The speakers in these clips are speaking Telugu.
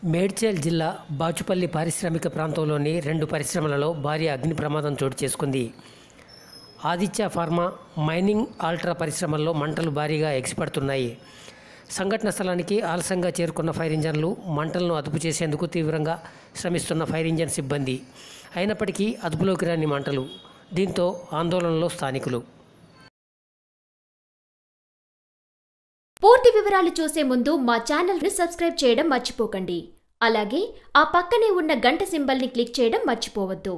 మేడ్చల్ జిల్లా బాచుపల్లి పారిశ్రామిక ప్రాంతంలోని రెండు పరిశ్రమలలో భారీ అగ్ని ప్రమాదం చోటు చేసుకుంది ఆదిత్య ఫార్మా మైనింగ్ ఆల్ట్రా పరిశ్రమల్లో మంటలు భారీగా ఎగిసిపడుతున్నాయి సంఘటన స్థలానికి ఆలస్యంగా చేరుకున్న ఫైర్ ఇంజన్లు మంటలను అదుపు చేసేందుకు తీవ్రంగా శ్రమిస్తున్న ఫైర్ ఇంజన్ సిబ్బంది అయినప్పటికీ అదుపులోకి రాని మంటలు దీంతో ఆందోళనలో స్థానికులు పూర్తి వివరాలు చూసే ముందు మా ఛానల్ని సబ్స్క్రైబ్ చేయడం మర్చిపోకండి అలాగే ఆ పక్కనే ఉన్న గంట సింబల్ని క్లిక్ చేయడం మర్చిపోవద్దు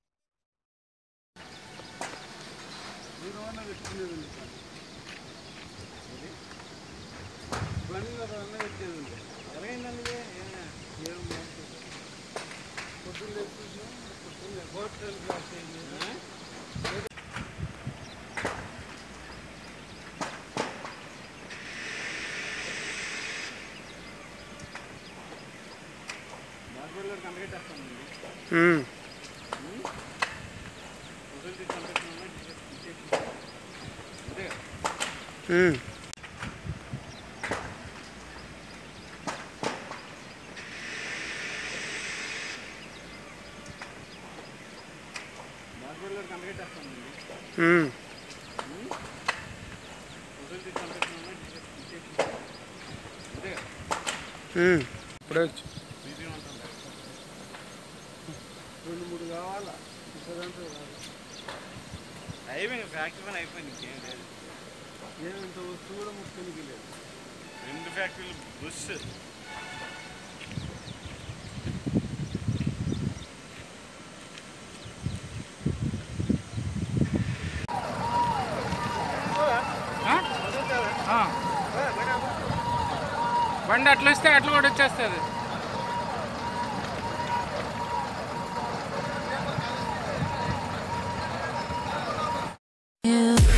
ఇప్పుడే వచ్చి రెండు మూడు కావాలా ఇప్పుడంటే అయిపోయింది ఫ్యాక్టరీ పని అయిపోయింది ఇంకేం లేదు ఏమింత వస్తువు కూడా ముక్కనికి లేదు రెండు ఫ్యాక్టరీలు బుస్ బండి అట్లా ఇస్తే అట్లా కూడా వచ్చేస్తుంది you